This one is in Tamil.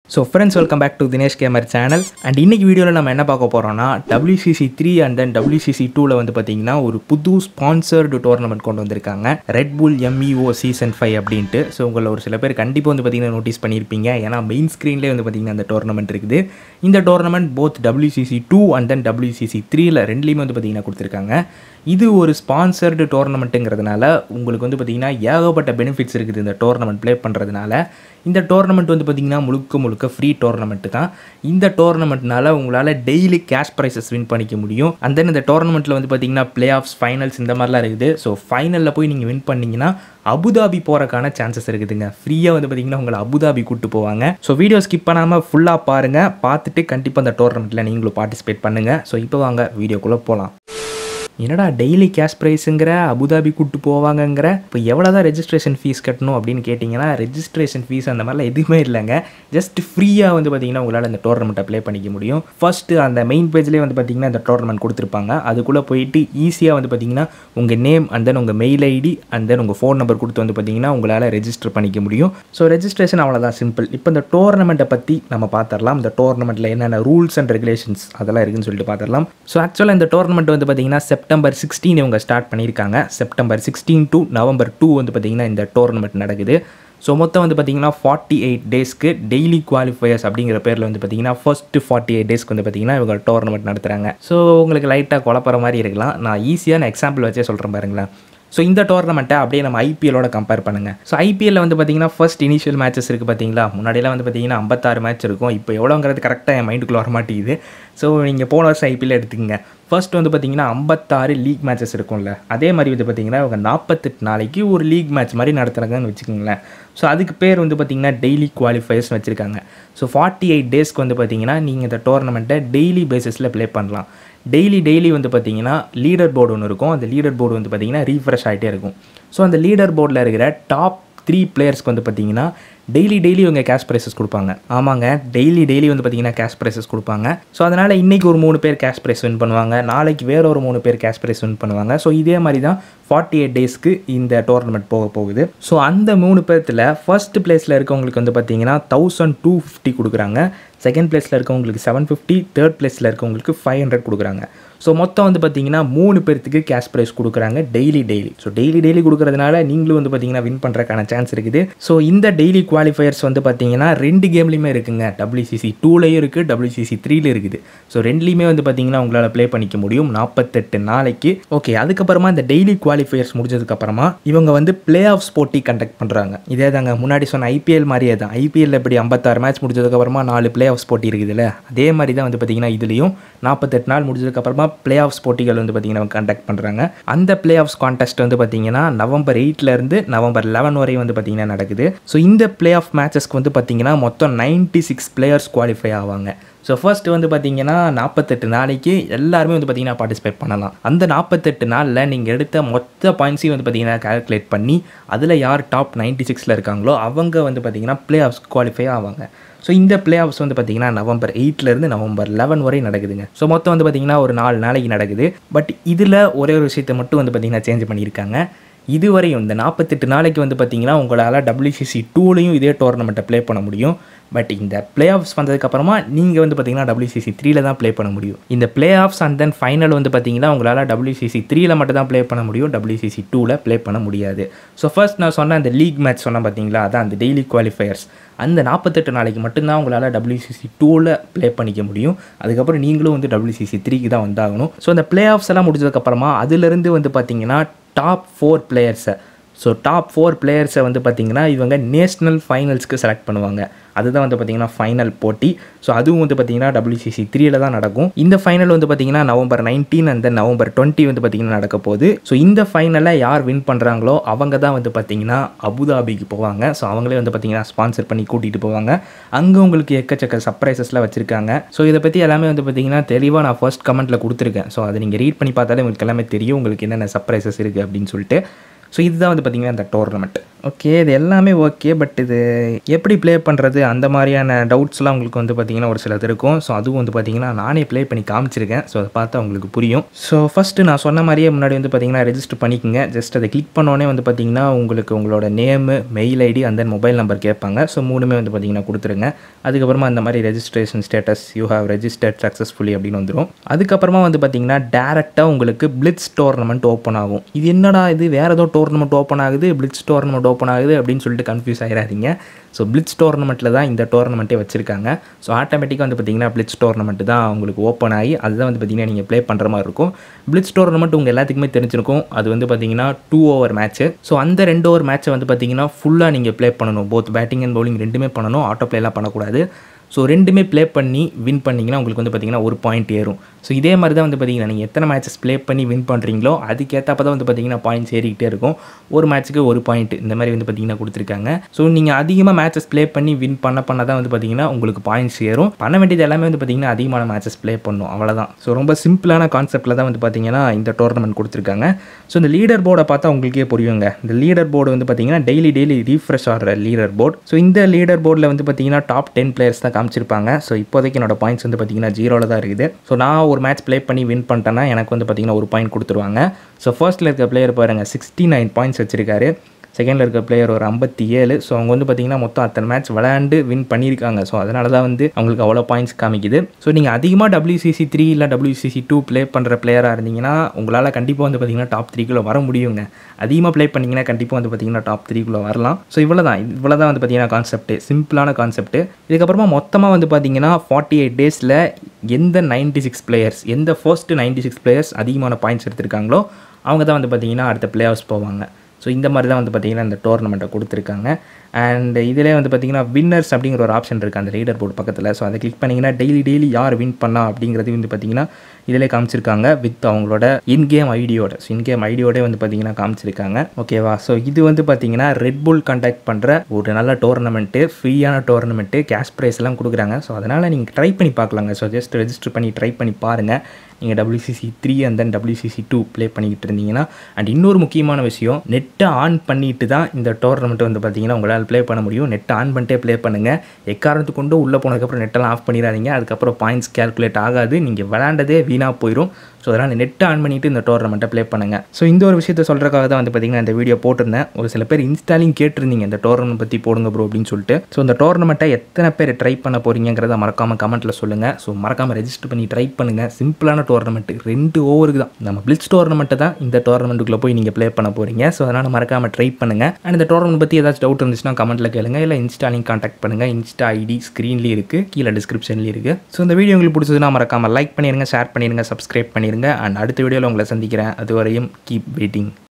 so friends welcome back to Dinesh gamer channel and இன்னைக்கு வீடியோவில் நம்ம என்ன பார்க்க போகிறோம்னா WCC three and then WCC டூவில் வந்து பார்த்தீங்கன்னா ஒரு புது ஸ்பான்சர்டு டோர்னமெண்ட் கொண்டு வந்திருக்காங்க Red Bull MEO season five அப்படின்ட்டு ஸோ உங்களை ஒரு சில பேர் கண்டிப்பாக வந்து பார்த்தீங்கன்னா நோட்டீஸ் பண்ணியிருப்பீங்க ஏன்னா மெயின் ஸ்க்ரீன்லேயே வந்து பார்த்தீங்கன்னா அந்த டோர்னமெண்ட் இருக்குது இந்த tournament both WCC two and then WCC த்ரீல ரெண்டுலேயுமே வந்து பார்த்தீங்கன்னா கொடுத்துருக்காங்க இது ஒரு ஸ்பான்சர்டு டோர்னமெண்ட்டுங்கிறதுனால உங்களுக்கு வந்து பார்த்தீங்கன்னா ஏகப்பட்ட பெனிஃபிட்ஸ் இருக்குது இந்த டோர்னமெண்ட் ப்ளே பண்ணுறதுனால இந்த டோர்னமெண்ட் வந்து பார்த்தீங்கன்னா முழுக்க முழுக்க ஃப்ரீ டோர்னமெண்ட்டு தான் இந்த டோர்னமெண்ட்னால உங்களால் டெய்லி கேஷ் ப்ரைஸஸ் வின் பண்ணிக்க முடியும் அண்ட் தென் இந்த டோர்னமெண்ட்டில் வந்து பார்த்தீங்கன்னா பிளே ஆஃப்ஸ் ஃபைனல்ஸ் இந்த மாதிரிலாம் இருக்குது ஸோ ஃபைனலில் போய் நீங்கள் வின் பண்ணீங்கன்னா அபுதாபி போகிறக்கான சான்சஸ் இருக்குதுங்க ஃப்ரீயாக வந்து பார்த்தீங்கன்னா உங்களை அபுதாபி கூட்டு போவாங்க ஸோ வீடியோ ஸ்கிப் பண்ணாமல் ஃபுல்லாக பாருங்கள் பார்த்துட்டு கண்டிப்பாக அந்த டோர்னமெண்ட்டில் நீங்களும் பார்ட்டிசிபேட் பண்ணுங்கள் ஸோ இப்போ வாங்க வீடியோக்குள்ளே போகலாம் என்னடா டெய்லி கேஷ் ப்ரைஸுங்கிற அபுதாபி கூட்டு போவாங்கங்கிற இப்போ எவ்வளோ தான் ரெஜிஸ்ட்ரேஷன் ஃபீஸ் கட்டணும் அப்படின்னு கேட்டிங்கன்னா ரெஜிஸ்ட்ரேஷன் ஃபீஸ் அந்த மாதிரிலாம் எதுவுமே இல்லைங்க ஜஸ்ட் ஃப்ரீயாக வந்து பார்த்தீங்கன்னா உங்களால் அந்த டோர்னமெண்ட்டை ப்ளே பண்ணிக்க முடியும் ஃபஸ்ட்டு அந்த மெயின் பேஜ்லேயே வந்து பார்த்தீங்கன்னா இந்த டோர்னமெண்ட் கொடுத்துருப்பாங்க அதுக்குள்ளே போயிட்டு ஈஸியாக வந்து பார்த்தீங்கன்னா உங்கள் நேம் அண்ட் தென் உங்கள் மெயில் ஐடி அண்ட் தென் உங்கள் ஃபோன் நம்பர் கொடுத்து வந்து பார்த்தீங்கன்னா உங்களால் ரெஜிஸ்டர் பண்ணிக்க முடியும் ஸோ ரெஜிஸ்ட்ரேஷன் அவ்வளோதான் சிம்பிள் இப்போ இந்த டோர்னமெண்ட்டை பற்றி நம்ம பார்த்துடலாம் இந்த டோர்னமெண்ட்டில் என்னென்ன ரூல்ஸ் அண்ட் ரெகுலேஷன்ஸ் அதெல்லாம் இருக்குன்னு சொல்லிட்டு பார்த்துடலாம் ஸோ ஆக்சுவலாக இந்த டோர்னமெண்ட் வந்து பார்த்தீங்கன்னா செப்டம்பர் சிக்ஸ்டீன் இவங்க ஸ்டார்ட் பண்ணியிருக்காங்க September sixteen to November two வந்து பார்த்தீங்கன்னா இந்த டோர்னமெண்ட் நடக்குது ஸோ மொத்தம் வந்து பார்த்தீங்கன்னா ஃபார்ட்டி எயிட் டேஸ்க்கு டெய்லி குவாலிஃபயர்ஸ் அப்படிங்கிற பேரில் வந்து பார்த்தீங்கன்னா ஃபர்ஸ்ட் ஃபார்ட்டி எயிட் டேஸ்க்கு வந்து பார்த்தீங்கன்னா இவங்க டோர்னமெண்ட் நடத்துகிறாங்க ஸோ உங்களுக்கு லைட்டாக குழப்பற மாதிரி இருக்கலாம் நான் ஈஸியான எக்ஸாம்பிள் வச்சே சொல்கிறேன் பாருங்களேன் ஸோ இந்த டோர்னமெண்ட்டை அப்படியே நம்ம ஐபிஎலோட கம்பேர் பண்ணுங்கள் ஸோ ஐபிஎல்ல வந்து பார்த்தீங்கன்னா ஃபர்ஸ்ட் இனிஷியல் மேட்சஸ் இருக்குது பார்த்தீங்களா முன்னாடியெல்லாம் வந்து பார்த்தீங்கன்னா ஐம்பத்தாறு மேட்ச் இருக்கும் இப்போ எவ்வளோங்கிறது கரெக்டாக என் மைண்டுக்குள்ள வர மாட்டேங்குது ஸோ நீங்கள் போன வருஷம் ஐபிஎல் எடுத்துக்கங்க ஃபர்ஸ்ட் வந்து பார்த்தீங்கன்னா ஐம்பத்தாறு லீக் மேட்சஸ் இருக்கும்ல அதே மாதிரி வந்து பார்த்தீங்கன்னா இவங்க நாற்பத்தெட்டு நாளைக்கு ஒரு லீக் மேட்ச் மாதிரி நடத்துகிறாங்கன்னு வச்சுக்கோங்களேன் ஸோ அதுக்கு பேர் வந்து பார்த்தீங்கன்னா டெய்லி குவாலிஃபயர்ஸ் வச்சுருக்காங்க ஸோ ஃபார்ட்டி எயிட் டேஸ்க்கு வந்து பார்த்தீங்கன்னா நீங்கள் இந்த டோர்னமெண்ட்டை டெய்லி பேசிஸில் ப்ளே பண்ணலாம் டெய்லி டெய்லி வந்து பார்த்தீங்கன்னா லீடர் போர்டு ஒன்று இருக்கும் அந்த லீடர் போர்டு வந்து பார்த்தீங்கன்னா ரீஃப்ரெஷ் ஆகிட்டே இருக்கும் ஸோ அந்த லீடர் போர்டில் இருக்கிற டாப் த்ரீ பிளேயர்ஸ்க்கு வந்து பார்த்தீங்கன்னா டெய்லி டெய்லி இவங்க கேஷ் ப்ரைஸஸ் கொடுப்பாங்க ஆமாங்க டெய்லி டெய்லி வந்து பார்த்தீங்கன்னா கேஷ் ப்ரைஸஸ் கொடுப்பாங்க ஸோ அதனால் இன்றைக்கி ஒரு மூணு பேர் கேஷ் ப்ரைஸ் வின் பண்ணுவாங்க நாளைக்கு வேற ஒரு மூணு பேர் கேஷ் ப்ரைஸ் வின் பண்ணுவாங்க ஸோ இதே மாதிரி தான் ஃபார்ட்டி எயிட் டேஸ்க்கு இந்த டோர்னமெண்ட் போக போகுது ஸோ அந்த மூணு பேர்த்தில் ஃபர்ஸ்ட் பிளேஸில் இருக்கவங்களுக்கு வந்து பார்த்தீங்கன்னா தௌசண்ட் டூ ஃபிஃப்டி கொடுக்குறாங்க செகண்ட் பிளேஸில் இருக்கவங்களுக்கு செவன் ஃபிஃப்டி தேர்ட் பிளேஸில் இருக்கவங்களுக்கு ஃபைவ் ஹண்ட்ரட் கொடுக்குறாங்க ஸோ மொத்தம் வந்து பார்த்தீங்கன்னா மூணு பேர்த்துக்கு கேஷ் ப்ரைஸ் கொடுக்குறாங்க daily daily so daily daily கொடுக்குறதுனால நீங்களும் வந்து பார்த்தீங்கன்னா வின் பண்ணுறக்கான சான்ஸ் இருக்குது ஸோ இந்த டெய்லி குவாலிஃபயர்ஸ் வந்து பார்த்தீங்கன்னா ரெண்டு கேம்லையுமே இருக்குங்க டபிள்யூசிசி டூலையும் இருக்குது டபிள்யூசிசி த்ரீல இருக்குது ஸோ ரெண்டுலேயுமே வந்து பார்த்தீங்கன்னா உங்களால் ப்ளே பண்ணிக்க முடியும் நாற்பத்தெட்டு நாளைக்கு ஓகே அதுக்கப்புறமா இந்த டெய்லி குவாலிஃபயர்ஸ் முடிஞ்சதுக்கப்புறமா இவங்க வந்து பிளே ஆஃப்ஸ் போட்டி கண்டக்ட் பண்ணுறாங்க இதே தாங்க முன்னாடி சொன்ன ஐபிஎல் மாதிரியே தான் ஐபிஎல் எப்படி ஐம்பத்தாறு மேட்ச் முடிஞ்சதுக்கப்புறமா நாலு பிளே ஆஃப்ஸ் போட்டி இருக்குதுல்ல அதே மாதிரி தான் வந்து பார்த்தீங்கன்னா இதுலேயும் நாற்பத்தெட்டு நாள் முடிஞ்சதுக்கப்புறமா பிளே ஆஃப்ஸ் போட்டிகள் வந்து பார்த்தீங்கன்னா கண்டக்ட் பண்ணுறாங்க அந்த பிளே ஆஃப்ஸ் கான்டெஸ்ட் வந்து பார்த்தீங்கன்னா நவம்பர் எயிட்லேருந்து நவம்பர் லெவன் வரை வந்து பார்த்தீங்கன்னா நடக்குது ஸோ இந்த பிளே ஆஃப் மேட்சஸ்க்கு வந்து பார்த்தீங்கன்னா மொத்தம் நைன்ட்டி சிக்ஸ் பிளேயர்ஸ் குவாலிஃபை ஆவாங்க ஸோ ஃபர்ஸ்ட் வந்து பார்த்தீங்கன்னா நாற்பத்தெட்டு நாளைக்கு எல்லாருமே வந்து பார்த்தீங்கன்னா பார்ட்டிசிபேட் பண்ணலாம் அந்த நாற்பத்தெட்டு நாளில் நீங்கள் எடுத்த மொத்த பாயிண்ட்ஸையும் வந்து பார்த்தீங்கன்னா கால்குலேட் பண்ணி அதில் யார் டாப் நைன்ட்டி சிக்ஸில் இருக்காங்களோ அவங்க வந்து பார்த்தீங்கன்னா பிளே ஆஃப்ஸ் குவாலிஃபை ஆவாங்க ஸோ இந்த பிளே ஆஃப்ஸ் வந்து பார்த்தீங்கன்னா நவம்பர் எயிட்லேருந்து நவம்பர் லெவன் வரை நடக்குதுங்க ஸோ மொத்தம் வந்து பார்த்தீங்கன்னா ஒரு நாலு நாளைக்கு நடக்குது பட் இதில் ஒரே ஒரு விஷயத்தை மட்டும் வந்து பார்த்தீங்கன்னா சேஞ்ச் பண்ணியிருக்காங்க இதுவரையும் இந்த நாற்பத்தெட்டு நாளைக்கு வந்து பார்த்தீங்கன்னா உங்களால் டபிள்யூசிசி டூலையும் இதே டோர்னமெண்ட்டை ப்ளே பண்ண முடியும் பட் இந்த பிளே ஆஃப்ஸ் வந்ததுக்கப்புறமா நீங்கள் வந்து பார்த்தீங்கன்னா டபிள்யூசிசி த்ரீல தான் ப்ளே பண்ண முடியும் இந்த playoffs and then final வந்து பார்த்தீங்கன்னா உங்களால் டபிள்யூசிசி த்ரீல மட்டும் தான் ப்ளே பண்ண முடியும் டபிள்யூசிசி டூவில் ப்ளே பண்ண முடியாது ஸோ ஃபர்ஸ்ட் நான் சொன்ன அந்த லீக் மேட்ச் சொன்னேன் பார்த்தீங்களா அதான் அந்த டெய்லி குவாலிஃபயர்ஸ் அந்த நாற்பத்தெட்டு நாளைக்கு மட்டும்தான் உங்களால் டபிள்யூசிசி டூவில் ப்ளே பண்ணிக்க முடியும் அதுக்கப்புறம் நீங்களும் வந்து டபிள்யூசிசி த்ரீக்கு தான் வந்தாகணும் ஸோ அந்த பிளே ஆஃப்ஸ் எல்லாம் முடிஞ்சதுக்கப்புறமா அதுலேருந்து வந்து பார்த்தீங்கன்னா டாப் ஃபோர் பிளேயர்ஸை ஸோ டாப் ஃபோர் பிளேயர்ஸை வந்து பார்த்திங்கன்னா இவங்க நேஷ்னல் ஃபைனல்ஸ்க்கு செலக்ட் பண்ணுவாங்க அதுதான் வந்து பார்த்திங்கன்னா ஃபைனல் போட்டி ஸோ அதுவும் வந்து பார்த்திங்கன்னா டபிள்யூசிசி த்ரீல தான் நடக்கும் இந்த ஃபைனல் வந்து பார்த்திங்கன்னா November nineteen and then November twenty வந்து பார்த்திங்கன்னா நடக்க போகுது ஸோ இந்த ஃபைனலை யார் வின் பண்ணுறாங்களோ அவங்க தான் வந்து பார்த்திங்கன்னா அபுதாபிக்கு போவாங்க ஸோ அவங்களே வந்து பார்த்திங்கன்னா ஸ்பான்சர் பண்ணி கூட்டிகிட்டு போவாங்க அங்கே உங்களுக்கு எக்கச்சக்க சர்ப்ரைசஸ்லாம் வச்சுருக்காங்க ஸோ இதை பற்றி எல்லாமே வந்து பார்த்திங்கன்னா தெளிவாக நான் ஃபர்ஸ்ட் கமெண்ட்டில் கொடுத்துருக்கேன் ஸோ அதை நீங்கள் ரீட் பண்ணி பார்த்தாலே உங்களுக்கு எல்லாமே தெரியும் உங்களுக்கு என்னென்ன சர்ப்ரைசஸ் இருக்குது அப்படின்னு சொல்லிட்டு ஸோ இதுதான் வந்து பார்த்திங்கன்னா இந்த டோர்னமெண்ட் ஓகே இது எல்லாமே ஓகே பட் இது எப்படி ப்ளே பண்ணுறது அந்த மாதிரியான டவுட்ஸ்லாம் உங்களுக்கு வந்து பார்த்திங்கன்னா ஒரு சிலது இருக்கும் ஸோ அதுவும் வந்து பார்த்திங்கன்னா நானே ப்ளே பண்ணி காமிச்சிருக்கேன் ஸோ அதை பார்த்தா உங்களுக்கு புரியும் ஸோ ஃபஸ்ட்டு நான் சொன்ன மாதிரியே முன்னாடி வந்து பார்த்திங்கன்னா ரெஜிஸ்டர் பண்ணிக்கோங்க ஜஸ்ட் அதை கிளிக் பண்ணோடனே வந்து பார்த்திங்கன்னா உங்களுக்கு உங்களோட நேமு மெயில் ஐடி அந்த மொபைல் நம்பர் கேட்பாங்க ஸோ மூணுமே வந்து பார்த்திங்கன்னா கொடுத்துருங்க அதுக்கப்புறமா அந்த மாதிரி registration status you have registered successfully அப்படின்னு வந்துடும் அதுக்கப்புறமா வந்து பார்த்திங்கன்னா டேரெக்டாக உங்களுக்கு பிளிட்ஸ் டோர்னமெண்ட் ஓப்பன் ஆகும் இது என்னடா இது வேறு ஏதோ டோர்னமெண்ட் ஓப்பன் ஆகுது பிளிட்ஸ் டோர்னமெண்ட் ஓப்பன் ஆகுது அப்படின்னு சொல்லிட்டு கன்ஃபியூஸ் ஆகிடாதீங்க ஸோ பிளிட்ஸ் டோர்னமெண்ட்டில் தான் இந்த டோர்னமெண்ட்டே வச்சுருக்காங்க ஸோ ஆட்டோமேட்டிக்காக வந்து பார்த்திங்கன்னா பிளிட்ஸ் டோர்னமெண்ட் தான் உங்களுக்கு ஓப்பன் ஆகி அதுதான் வந்து பார்த்திங்கன்னா நீங்கள் ப்ளே பண்ணுற மாதிரி இருக்கும் பிளிட்ஸ் டோர்னமெண்ட் உங்கள் எல்லாத்துக்குமே தெரிஞ்சிருக்கும் அது வந்து பார்த்திங்கன்னா டூ ஓவர் மேட்ச்சு ஸோ அந்த ரெண்டு ஓவர் மேட்ச்சை வந்து பார்த்திங்கன்னா ஃபுல்லாக நீங்கள் ப்ளே பண்ணணும் போத் பேட்டிங் அண்ட் பவுலிங் ரெண்டுமே பண்ணணும் ஆட்டோ ப்ளேலாம் பண்ணக்கூடாது ஸோ ரெண்டுமே ப்ளே பண்ணி வின் பண்ணிங்கன்னா உங்களுக்கு வந்து பார்த்திங்கன்னா ஒரு பாயிண்ட் ஏறும் ஸோ இதே மாதிரி தான் வந்து பார்த்திங்கன்னா நீங்கள் எத்தனை மேட்சஸ் ப்ளே பண்ணி வின் பண்ணுறீங்களோ அதுக்கேற்றப்ப தான் வந்து பார்த்திங்கன்னா பாயிண்ட்ஸ் ஏறிக்கிட்டே இருக்கும் ஒரு மேட்ச்சுக்கு ஒரு பாயிண்ட் இந்த மாதிரி வந்து பார்த்திங்கன்னா கொடுத்துருக்காங்க ஸோ நீங்கள் அதிகமாக மேட்சஸ் ப்ளே பண்ணி வின் பண்ண பண்ண தான் வந்து பார்த்திங்கன்னா உங்களுக்கு பாயிண்ட்ஸ் ஏறும் பண்ண வேண்டியது எல்லாமே வந்து பார்த்திங்கன்னா அதிகமான மேட்சஸ் ப்ளே பண்ணும் அவ்வளோதான் ஸோ ரொம்ப சிம்பிளான கான்செப்ட்டில் தான் வந்து பார்த்திங்கன்னா இந்த டோர்னமெண்ட் கொடுத்துருக்காங்க ஸோ இந்த லீடர் போர்டை பார்த்தா உங்களுக்கே புரியுங்க இந்த லீடர் போர்டு வந்து பார்த்திங்கன்னா டெய்லி டெய்லி ரீஃப்ரெஷ் ஆகிற லீடர் போர்டு ஸோ இந்த லீடர் போர்டில் வந்து பார்த்திங்கன்னா டாப் டென் பிளேயர்ஸ் தான் காமிச்சிருப்பாங்க ஸோ இப்போதைக்கு என்னோட பாயிண்ட்ஸ் வந்து பார்த்திங்கன்னா ஜீரோவில் தான் இருக்குது ஸோ நான் ஒரு மேட்ச் ப்ளே பண்ணி வின் பண்ணிட்டேன்னா எனக்கு வந்து பார்த்திங்கன்னா ஒரு பாயிண்ட் கொடுத்துருவாங்க ஸோ ஃபர்ஸ்ட்டில் இருக்க பிளேயர் பாருங்கள் சிக்ஸ்டி நைன் பாயிண்ட்ஸ் வச்சிருக்காரு செகண்டில் இருக்க பிளேயர் ஒரு ஐம்பத்தி ஏழு ஸோ அவங்க வந்து பார்த்தீங்கன்னா மொத்தம் அத்தனை மேட்ச் விளையாண்டு வின் பண்ணியிருக்காங்க ஸோ அதனால தான் வந்து அவங்களுக்கு அவ்வளோ பாயிண்ட்ஸ் காமிக்குது ஸோ நீங்கள் அதிகமாக டபிள்யூசிசி த்ரீ இல்லை டபிள்யூசிசி டூ ப்ளே பண்ணுற பிளேயராக இருந்தீங்கன்னா உங்களால் கண்டிப்பாக வந்து பார்த்தீங்கன்னா டாப் த்ரீக்குள்ளே வர முடியுங்க அதிகமாக ப்ளே பண்ணிங்கன்னா கண்டிப்பாக வந்து பார்த்தீங்கன்னா டாப் த்ரீக்குள்ளே வரலாம் ஸோ இவ்வளோ தான் இவ்வளோ தான் வந்து பார்த்தீங்கன்னா கான்செப்ட் சிம்பிளான கான்செப்ட் இதுக்கப்புறமா மொத்தமாக வந்து பார்த்தீங்கன்னா ஃபார்ட்டி எயிட் டேஸில் எந்த நைன்டி சிக்ஸ் பிளேயர்ஸ் எந்த ஃபர்ஸ்ட் நைன்டி சிக்ஸ் பிளேயர்ஸ் அதிகமான பாயிண்ட்ஸ் எடுத்திருக்காங்களோ அவங்க தான் வந்து பார்த்தீங்கன்னா அடுத்த பிளே ஆஃப்ஸ் போவாங்க ஸோ இந்த மாதிரி தான் வந்து பார்த்திங்கன்னா இந்த டோர்னமெண்ட்டை கொடுத்துருக்காங்க அண்ட் இதிலே வந்து பார்த்திங்கன்னா வின்னர்ஸ் அப்படிங்கிற ஒரு ஆப்ஷன் இருக்குது அந்த லீடர் போர்டு பக்கத்தில் ஸோ அதை கிளிக் பண்ணிங்கன்னா டெய்லி டெய்லி யார் வின் பண்ணா அப்படிங்கிறது வந்து பார்த்திங்கன்னா இதிலே காமிச்சிருக்காங்க வித் அவங்களோட இன்கேம் ஐடியோட ஸோ இன்கேம் ஐடியோட வந்து பார்த்திங்கன்னா காமிச்சிருக்காங்க ஓகேவா ஸோ இது வந்து பார்த்திங்கன்னா ரெட் புல் கண்டக்ட் பண்ணுற ஒரு நல்ல டோர்னமெண்ட்டு ஃப்ரீயான டோர்னமெண்ட்டு கேஷ் ப்ரைஸ் எல்லாம் கொடுக்குறாங்க ஸோ அதனால் நீங்கள் ட்ரை பண்ணி பார்க்கலாங்க ஸோ ஜஸ்ட் ரெஜிஸ்டர் பண்ணி ட்ரை பண்ணி பாருங்கள் நீங்கள் WCC three and then WCC two play பண்ணிக்கிட்டு இருந்தீங்கன்னா அண்ட் இன்னொரு முக்கியமான விஷயம் நெட்டை ஆன் பண்ணிட்டு தான் இந்த டோர்னமெண்ட் வந்து பார்த்தீங்கன்னா உங்களால் ப்ளே பண்ண முடியும் நெட் ஆன் பண்ணிட்டே ப்ளே பண்ணுங்கள் எக்காரணத்து கொண்டு உள்ளே போனதுக்கப்புறம் நெட்டெல்லாம் ஆஃப் பண்ணிடாதீங்க அதுக்கப்புறம் பாயிண்ட்ஸ் கேல்குலேட் ஆகாது நீங்கள் விளாண்டதே வீணாக போயிடும் ஸோ அதனால் நெட்டை ஆன் பண்ணிவிட்டு இந்த டோர்னமெண்ட்டை ப்ளே பண்ணுங்கள் ஸோ இந்த ஒரு விஷயத்தை சொல்கிறக்காக தான் வந்து பார்த்திங்கன்னா இந்த வீடியோ போட்டிருந்தேன் ஒரு சில பேர் இன்ஸ்டாலிங் கேட்டிருந்தீங்க இந்த டோர்னமெண்ட் பற்றி போடுங்க ப்ரோ அப்படின்னு சொல்லிட்டு ஸோ இந்த டோர்னமெண்ட்டை எத்தனை பேர் ட்ரை பண்ண போகிறீங்கிறத மறக்காமல் கமெண்ட்டில் சொல்லுங்கள் ஸோ மறக்காமல் ரெஜிஸ்டர் பண்ணி ட்ரை பண்ணுங்கள் சிம்பிளான டோர்னமெண்ட் ரெண்டு ஓவருக்கு தான் நம்ம பிளிட்ஸ் டோர்னமெண்ட்டை தான் இந்த டோர்னமெண்ட்டுக்குள்ளே போய் நீங்கள் ப்ளே பண்ண போகிறீங்க ஸோ அதனால் மறக்காமல் ட்ரை பண்ணுங்கள் அண்ட் இந்த டோர்னமெண்ட் பற்றி ஏதாச்சும் டவுட் இருந்துச்சுன்னா கமெண்ட்டில் கேளுங்க இல்லை இன்ஸ்டாலிங் கான்டாக்ட் பண்ணுங்கள் இன்ஸ்டா ஐடி ஸ்க்ரீன்லேயும் இருக்குது கீழே டிஸ்கிரிப்ஷன்லேயும் இருக்குது ஸோ இந்த வீடியோ உங்களுக்கு பிடிச்சதுன்னா மறக்காமல் லைக் பண்ணிடுங்க ஷேர் பண்ணிடுங்க சப்ஸ்கிரைப் பண்ணிடுங்க அண்ட் அடுத்த வீடியோவில் உங்களை சந்திக்கிறேன் அதுவரையும் கீப் வெயிட்டிங்